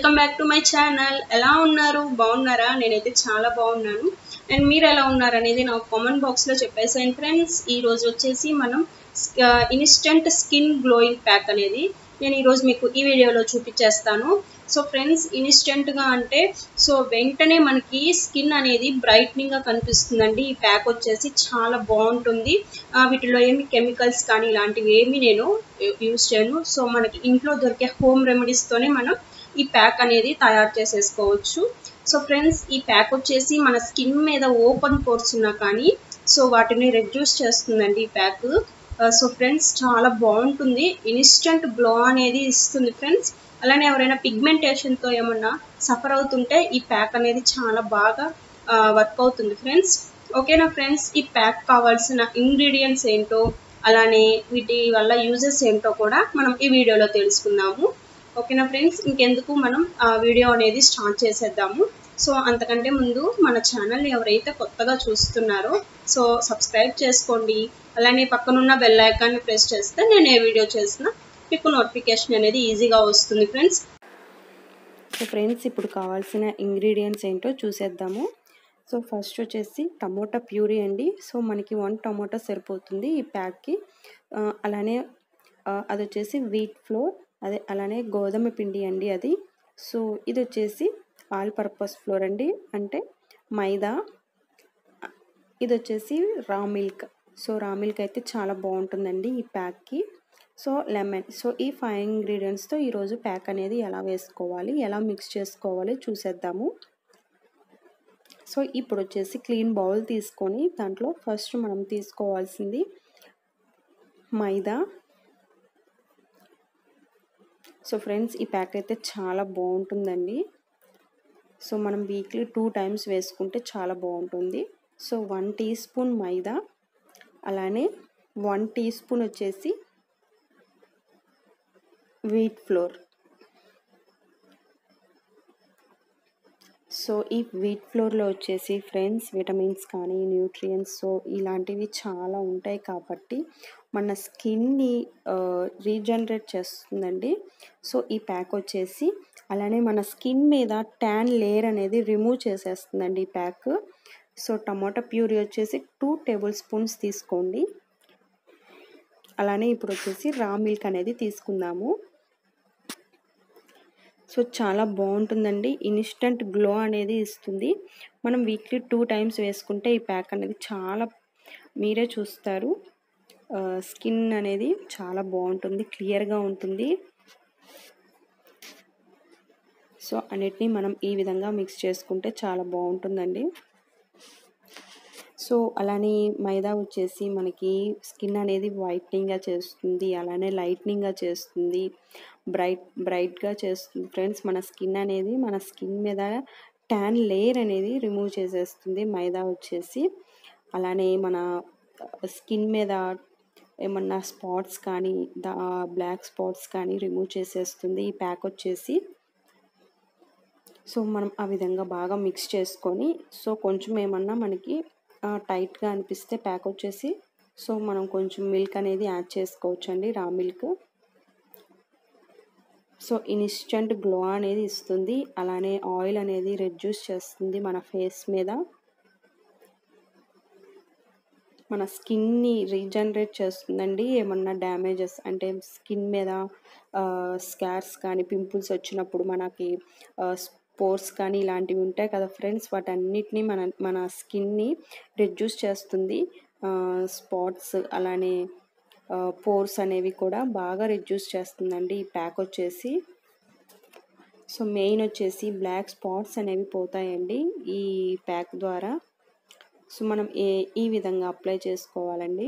welcome back to my channel ఎలా ఉన్నారు బాగున్నారా నేనైతే చాలా బాగున్నాను అండ్ మీరు ఎలా ఉన్నారు అనేది నాకు కామెంట్ బాక్స్లో చెప్పేసాను ఫ్రెండ్స్ ఈ రోజు వచ్చేసి మనం ఇన్స్టెంట్ స్కిన్ గ్లోయింగ్ ప్యాక్ అనేది నేను ఈరోజు మీకు ఈ వీడియోలో చూపించేస్తాను సో ఫ్రెండ్స్ ఇన్స్టెంట్గా అంటే సో వెంటనే మనకి స్కిన్ అనేది బ్రైట్నింగ్గా కనిపిస్తుందండి ఈ ప్యాక్ వచ్చేసి చాలా బాగుంటుంది ఆ, వీటిలో ఏమి కెమికల్స్ కానీ ఇలాంటివి ఏమి నేను యూజ్ చేయను సో మనకి ఇంట్లో దొరికే హోమ్ రెమెడీస్తోనే మనం ఈ ప్యాక్ అనేది తయారు చేసేసుకోవచ్చు సో ఫ్రెండ్స్ ఈ ప్యాక్ వచ్చేసి మన స్కిన్ మీద ఓపెన్ పోర్స్ ఉన్నా కానీ సో వాటిని రెడ్యూస్ చేస్తుందండి ఈ ప్యాక్ సో ఫ్రెండ్స్ చాలా బాగుంటుంది ఇన్స్టెంట్ గ్లో అనేది ఇస్తుంది ఫ్రెండ్స్ అలానే ఎవరైనా పిగ్మెంటేషన్తో ఏమన్నా సఫర్ అవుతుంటే ఈ ప్యాక్ అనేది చాలా బాగా వర్క్ అవుతుంది ఫ్రెండ్స్ ఓకేనా ఫ్రెండ్స్ ఈ ప్యాక్ కావాల్సిన ఇంగ్రీడియంట్స్ ఏంటో అలానే వీటి వల్ల యూజెస్ ఏంటో కూడా మనం ఈ వీడియోలో తెలుసుకుందాము ఓకేనా ఫ్రెండ్స్ ఇంకెందుకు మనం ఆ వీడియో అనేది స్టార్ట్ చేసేద్దాము సో అంతకంటే ముందు మన ఛానల్ని ఎవరైతే కొత్తగా చూస్తున్నారో సో సబ్స్క్రైబ్ చేసుకోండి అలానే పక్కనున్న బెల్ ఐకాన్ని ప్రెస్ చేస్తే నేను ఏ వీడియో చేసినా మీకు నోటిఫికేషన్ అనేది ఈజీగా వస్తుంది ఫ్రెండ్స్ సో ఫ్రెండ్స్ ఇప్పుడు కావాల్సిన ఇంగ్రీడియంట్స్ ఏంటో చూసేద్దాము సో ఫస్ట్ వచ్చేసి టమోటా ప్యూరీ అండి సో మనకి వన్ టమోటా సరిపోతుంది ఈ ప్యాక్కి ఆ, అలానే ఆ, అది వచ్చేసి వీట్ ఫ్లోర్ అదే అలానే గోధుమ పిండి అండి అది సో ఇది వచ్చేసి ఆల్ పర్పస్ ఫ్లోర్ అండి అంటే మైదా ఇది వచ్చేసి రా మిల్క్ సో రా మిల్క్ అయితే చాలా బాగుంటుందండి ఈ ప్యాక్కి సో లెమన్ సో ఈ ఫైవ్ ఇంగ్రీడియంట్స్తో ఈరోజు ప్యాక్ అనేది ఎలా వేసుకోవాలి ఎలా మిక్స్ చేసుకోవాలి చూసేద్దాము సో ఇప్పుడు వచ్చేసి క్లీన్ బౌల్ తీసుకొని దాంట్లో ఫస్ట్ మనం తీసుకోవాల్సింది మైదా సో ఫ్రెండ్స్ ఈ ప్యాక్ అయితే చాలా బాగుంటుందండి సో మనం వీక్లీ టూ టైమ్స్ వేసుకుంటే చాలా బాగుంటుంది so one teaspoon maida అలానే వన్ టీ స్పూన్ వచ్చేసి వీట్ ఫ్లోర్ సో ఈ వీట్ ఫ్లోర్లో వచ్చేసి ఫ్రెండ్స్ విటమిన్స్ కానీ న్యూట్రియంట్స్ సో ఇలాంటివి చాలా ఉంటాయి కాబట్టి మన స్కిన్ని రీజనరేట్ చేస్తుందండి సో ఈ ప్యాక్ వచ్చేసి అలానే మన స్కిన్ మీద ట్యాన్ లేయర్ అనేది రిమూవ్ చేసేస్తుందండి ఈ ప్యాక్ సో టమాటా ప్యూరీ వచ్చేసి టూ టేబుల్ స్పూన్స్ తీసుకోండి అలానే ఇప్పుడు వచ్చేసి రా మిల్క్ అనేది తీసుకుందాము సో చాలా బాగుంటుందండి ఇన్స్టంట్ గ్లో అనేది ఇస్తుంది మనం వీక్లీ టూ టైమ్స్ వేసుకుంటే ఈ ప్యాక్ అనేది చాలా మీరే చూస్తారు స్కిన్ అనేది చాలా బాగుంటుంది క్లియర్గా ఉంటుంది సో అన్నిటినీ మనం ఈ విధంగా మిక్స్ చేసుకుంటే చాలా బాగుంటుందండి సో అలానే మైదా వచ్చేసి మనకి స్కిన్ అనేది వైట్నింగ్గా చేస్తుంది అలానే లైట్నింగ్గా చేస్తుంది బ్రైట్ బ్రైట్గా చేస్తుంది ఫ్రెండ్స్ మన స్కిన్ అనేది మన స్కిన్ మీద ట్యాన్ లేయర్ అనేది రిమూవ్ చేసేస్తుంది మైదా వచ్చేసి అలానే మన స్కిన్ మీద ఏమన్నా స్పాట్స్ కానీ దా బ్లాక్ స్పాట్స్ కానీ రిమూవ్ చేసేస్తుంది ఈ ప్యాక్ వచ్చేసి సో మనం ఆ విధంగా బాగా మిక్స్ చేసుకొని సో కొంచెం ఏమన్నా మనకి టైట్గా అనిపిస్తే ప్యాక్ వచ్చేసి సో మనం కొంచెం మిల్క్ అనేది యాడ్ చేసుకోవచ్చు అండి రా మిల్క్ సో ఇన్స్టంట్ గ్లో అనేది ఇస్తుంది అలానే ఆయిల్ అనేది రెడ్యూస్ చేస్తుంది మన ఫేస్ మీద మన స్కిన్ని రీజనరేట్ చేస్తుందండి ఏమన్నా డ్యామేజెస్ అంటే స్కిన్ మీద స్కార్స్ కానీ పింపుల్స్ వచ్చినప్పుడు మనకి పోర్స్ కానీ ఇలాంటివి ఉంటాయి కదా ఫ్రెండ్స్ వాటన్నిటిని మన మన స్కిన్ని రెడ్యూస్ చేస్తుంది స్పాట్స్ అలానే పోర్స్ అనేవి కూడా బాగా రెడ్యూస్ చేస్తుందండి ఈ ప్యాక్ వచ్చేసి సో మెయిన్ వచ్చేసి బ్లాక్ స్పాట్స్ అనేవి పోతాయండి ఈ ప్యాక్ ద్వారా సో మనం ఏ ఈ విధంగా అప్లై చేసుకోవాలండి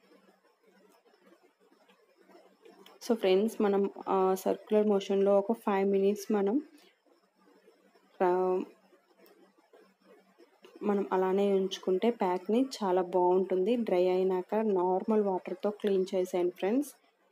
సో ఫ్రెండ్స్ మనం సర్క్యులర్ మోషన్లో ఒక ఫైవ్ మినిట్స్ మనం మనం అలానే ఉంచుకుంటే ప్యాక్ని చాలా బాగుంటుంది డ్రై అయినాక నార్మల్ వాటర్తో క్లీన్ చేసేయండి ఫ్రెండ్స్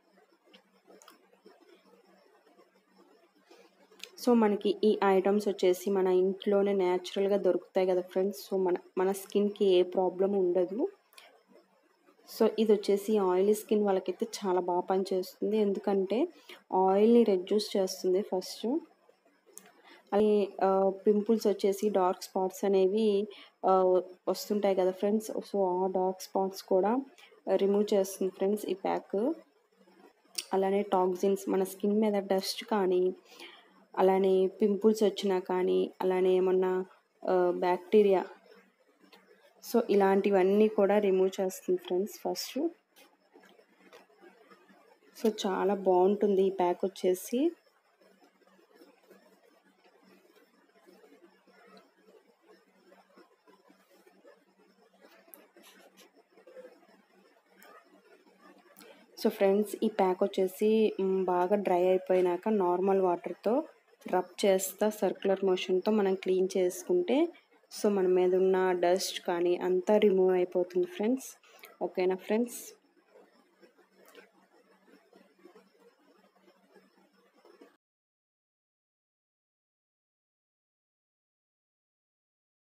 సో మనకి ఈ ఐటమ్స్ వచ్చేసి మన ఇంట్లోనే న్యాచురల్గా దొరుకుతాయి కదా ఫ్రెండ్స్ సో మన మన స్కిన్కి ఏ ప్రాబ్లం ఉండదు సో ఇది వచ్చేసి ఆయిలీ స్కిన్ వాళ్ళకైతే చాలా బాగా పనిచేస్తుంది ఎందుకంటే ఆయిల్ని రెడ్యూస్ చేస్తుంది ఫస్ట్ అలాగే పింపుల్స్ వచ్చేసి డార్క్ స్పాట్స్ అనేవి ఆ, వస్తుంటాయి కదా ఫ్రెండ్స్ సో ఆ డార్క్ స్పాట్స్ కూడా రిమూవ్ చేస్తుంది ఫ్రెండ్స్ ఈ ప్యాక్ అలానే టాక్సిన్స్ మన స్కిన్ మీద డస్ట్ కానీ అలానే పింపుల్స్ వచ్చినా కానీ అలానే ఏమన్నా బ్యాక్టీరియా సో ఇలాంటివన్నీ కూడా రిమూవ్ చేస్తుంది ఫ్రెండ్స్ ఫస్ట్ సో చాలా బాగుంటుంది ఈ ప్యాక్ వచ్చేసి సో ఫ్రెండ్స్ ఈ ప్యాక్ వచ్చేసి మ్, బాగా డ్రై అయిపోయినాక నార్మల్ వాటర్తో రబ్ చేస్తా సర్క్యులర్ మోషన్తో మనం క్లీన్ చేసుకుంటే సో మన మీద ఉన్న డస్ట్ కానీ అంతా రిమూవ్ అయిపోతుంది ఫ్రెండ్స్ ఓకేనా ఫ్రెండ్స్